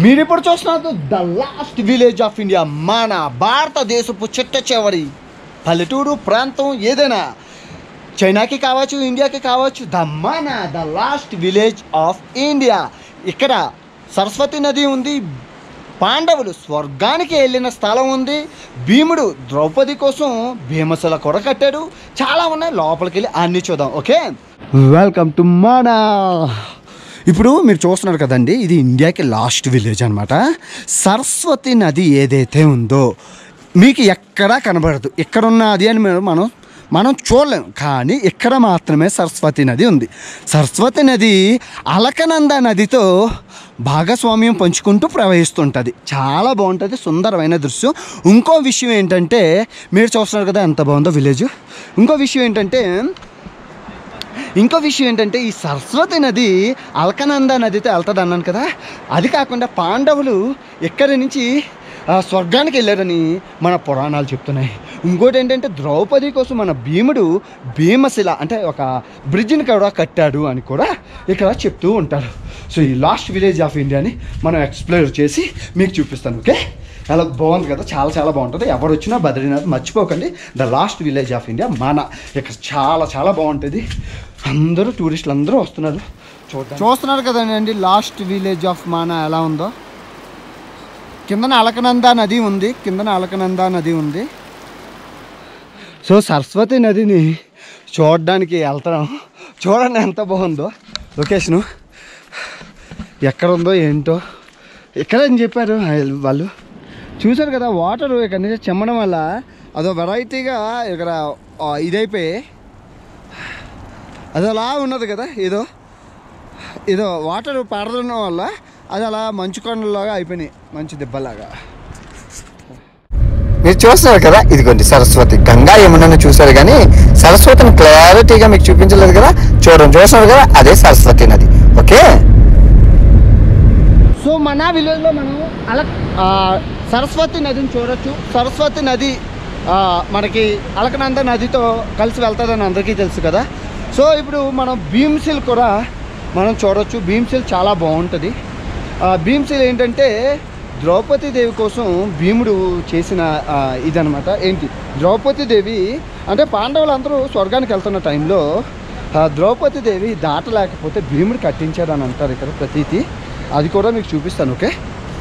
మీరు ఇప్పుడు చూస్తున్నారు the last village of India మన భారతదేశపు చిట్ట చివరి పల్లెటూరు ప్రాంతం ఏదైనా చైనాకి కావచ్చు ఇండియాకి కావచ్చు ద మన the last village of India ఇక్కడ సరస్వతి నది ఉంది పాండవులు స్వర్గానికి వెళ్ళిన స్థలం ఉంది భీముడు ద్రౌపది కోసం భీమశల కొర కట్టాడు చాలా ఉన్నాయి లోపలికి వెళ్ళి అన్ని చూద్దాం ఓకే వెల్కమ్ టు మన ఇప్పుడు మీరు చూస్తున్నారు కదండి ఇది ఇండియాకి లాస్ట్ విలేజ్ అనమాట సరస్వతి నది ఏదైతే ఉందో మీకు ఎక్కడా కనబడదు ఇక్కడ ఉన్నది అని మేము మనం మనం చూడలేం కానీ ఇక్కడ మాత్రమే సరస్వతి నది ఉంది సరస్వతి నది అలకనంద నదితో భాగస్వామ్యం పంచుకుంటూ ప్రవహిస్తుంటుంది చాలా బాగుంటుంది సుందరమైన దృశ్యం ఇంకో విషయం ఏంటంటే మీరు చూస్తున్నారు కదా ఎంత బాగుందో విలేజ్ ఇంకో విషయం ఏంటంటే ఇంకో విషయం ఏంటంటే ఈ సరస్వతి నది అల్కనంద నదితో వెళ్తుంది అన్నాను కదా అది కాకుండా పాండవులు ఇక్కడి నుంచి ఆ, స్వర్గానికి వెళ్ళారని మన పురాణాలు చెప్తున్నాయి ఇంకోటి ఏంటంటే ద్రౌపది కోసం మన భీముడు భీమశిల అంటే ఒక బ్రిడ్జిని కూడా కట్టాడు అని కూడా ఇక్కడ చెప్తూ ఉంటారు సో ఈ లాస్ట్ విలేజ్ ఆఫ్ ఇండియాని మనం ఎక్స్ప్లోర్ చేసి మీకు చూపిస్తాను ఓకే అలా బాగుంది కదా చాలా చాలా బాగుంటుంది ఎవరు వచ్చినా బద్రీనాథ్ మర్చిపోకండి the last village of India మన ఇక్కడ చాలా చాలా బాగుంటుంది అందరూ టూరిస్టులు అందరూ వస్తున్నారు చూద్దాం చూస్తున్నారు కదండి లాస్ట్ విలేజ్ ఆఫ్ మానా ఎలా ఉందో కిందన అలకనంద నది ఉంది కిందన అలకనంద నది ఉంది సో సరస్వతి నదిని చూడడానికి వెళ్తాం చూడండి ఎంత బాగుందో లొకేషను ఎక్కడ ఉందో ఏంటో ఎక్కడ అని చెప్పారు వాళ్ళు చూశారు కదా వాటర్ ఇక్కడ నుంచి చెమ్మడం వల్ల అదో వెరైటీగా ఇక్కడ ఆ, ఇదైపోయి అది అలా ఉన్నది కదా ఏదో ఏదో వాటర్ పడడం వల్ల అది అలా మంచు కొండలాగా అయిపోయినాయి మంచి దెబ్బలాగా మీరు చూస్తున్నారు కదా ఇదిగోండి సరస్వతి గంగా యమునని చూసారు కానీ సరస్వతిని క్లారిటీగా మీకు చూపించలేదు కదా చూడండి చూస్తున్నారు కదా అదే సరస్వతి నది ఓకే సో మన విలేజ్లో మనం అలా ఆ, సరస్వతి నదిని చూడొచ్చు సరస్వతి నది ఆ, మనకి అలకనంద నదితో కలిసి వెళ్తుందని అందరికీ తెలుసు కదా సో ఇప్పుడు మనం భీమ్సిల్ కూడా మనం చూడొచ్చు భీమ్సిల్ చాలా బాగుంటుంది ఆ, భీమ్సిల్ ఏంటంటే ద్రౌపది దేవి కోసం భీముడు చేసిన ఆ, ఇదనమాట ఏంటి ద్రౌపది దేవి అంటే పాండవులు అందరూ స్వర్గానికి వెళ్తున్న టైంలో ఆ, ద్రౌపది దేవి దాటలేకపోతే భీముడు కట్టించాడు అని అంటారు ఇక్కడ ప్రతీతి అది కూడా మీకు చూపిస్తాను ఓకే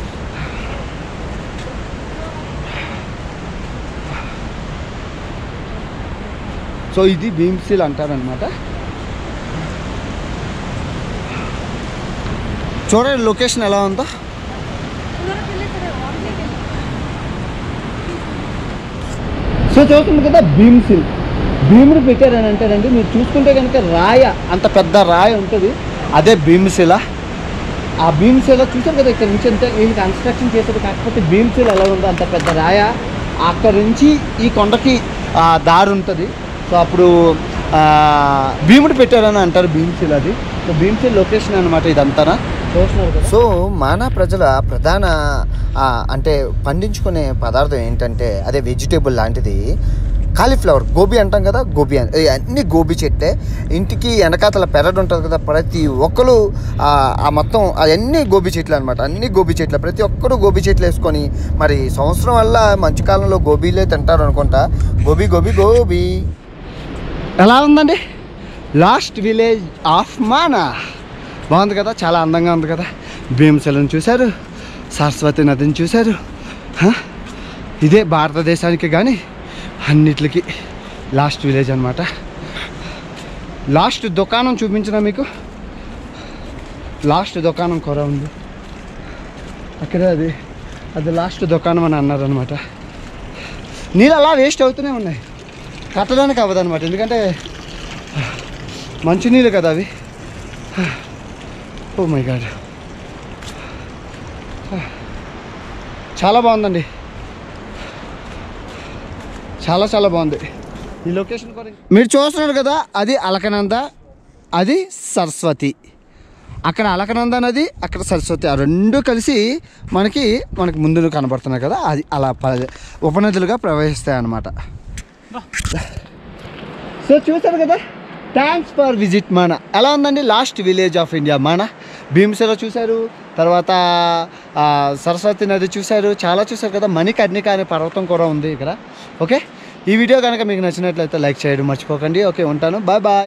సో ఇది భీమ్సిల్ అంటారనమాట చూడండి లొకేషన్ ఎలా ఉందో సో చూస్తుంది కదా భీమ్సిల్ భీముడు పెట్టారని అంటారండి మీరు చూసుకుంటే కనుక రాయ అంత పెద్ద రాయ ఉంటుంది అదే భీమశిల ఆ భీమశిల చూసారు కదా ఇక్కడ నుంచి అంతా వీళ్ళు కన్స్ట్రక్షన్ చేసేది కాకపోతే భీమశిల ఎలా ఉందో అంత పెద్ద రాయ అక్కడ నుంచి ఈ కొండకి ఆ, దారి ఉంటుంది సో అప్పుడు ఆ, భీముడు పెట్టారని అంటారు భీమశిల అది సో భీమశిల లొకేషన్ అనమాట ఇదంతా చూస్తున్నారు కదా సో మానా ప్రజల ప్రధాన ఆ, అంటే పండించుకునే పదార్థం ఏంటంటే అదే వెజిటేబుల్ లాంటిది కాలీఫ్లవర్ గోబీ అంటాం కదా గోబీ అన్- ఈ అన్ని గోబీ చెట్లే ఇంటికి వెనకాతల పెరడు ఉంటుంది కదా ప్రతి ఒక్కరు ఆ ఆ మొత్తం అవన్నీ గోబీ చెట్లు అనమాట అన్ని గోబీ చెట్లు ప్రతి ఒక్కరు గోబీ చెట్లు వేసుకొని మరి సంవత్సరం వల్ల మంచు కాలంలో గోబీలే తింటారు అనుకుంటా గోబీ గోబీ గోబీ ఎలా ఉందండి లాస్ట్ విలేజ్ ఆఫ్ మానా బాగుంది కదా చాలా అందంగా ఉంది కదా భీమశలను చూశారు సరస్వతి నదిని చూశారు హ? ఇదే భారతదేశానికి కానీ అన్నిటికి లాస్ట్ విలేజ్ అనమాట లాస్ట్ దుకాణం చూపించిన మీకు లాస్ట్ దుకాణం కూడా ఉంది అక్కడ అది అది లాస్ట్ దుకాణం అని అన్నారనమాట నీళ్ళు అలా వేస్ట్ అవుతూనే ఉన్నాయి కట్టడానికి అవ్వదు అనమాట ఎందుకంటే మంచినీళ్ళు కదా అవి ఓ మై గాడ్ చాలా బాగుందండి చాలా చాలా బాగుంది ఈ లొకేషన్ కూడా మీరు చూస్తున్నారు కదా అది అలకనంద అది సరస్వతి అక్కడ అలకనంద నది అక్కడ సరస్వతి ఆ రెండు కలిసి మనకి మనకి ముందు కనబడుతున్నాయి కదా అది అలా ప- ఉపనదులుగా ప్రవహిస్తాయి అన్నమాట సో చూసారు కదా థ్యాంక్స్ ఫర్ విజిట్ మన ఎలా ఉందండి లాస్ట్ విలేజ్ ఆఫ్ ఇండియా మన భీమశిల చూశారు తర్వాత ఆ, సరస్వతి నది చూశారు చాలా చూశారు కదా మణికర్ణిక అనే పర్వతం కూడా ఉంది ఇక్కడ ఓకే ఈ వీడియో కనుక మీకు నచ్చినట్లయితే లైక్ చేయడం మర్చిపోకండి ఓకే ఉంటాను బాయ్ బాయ్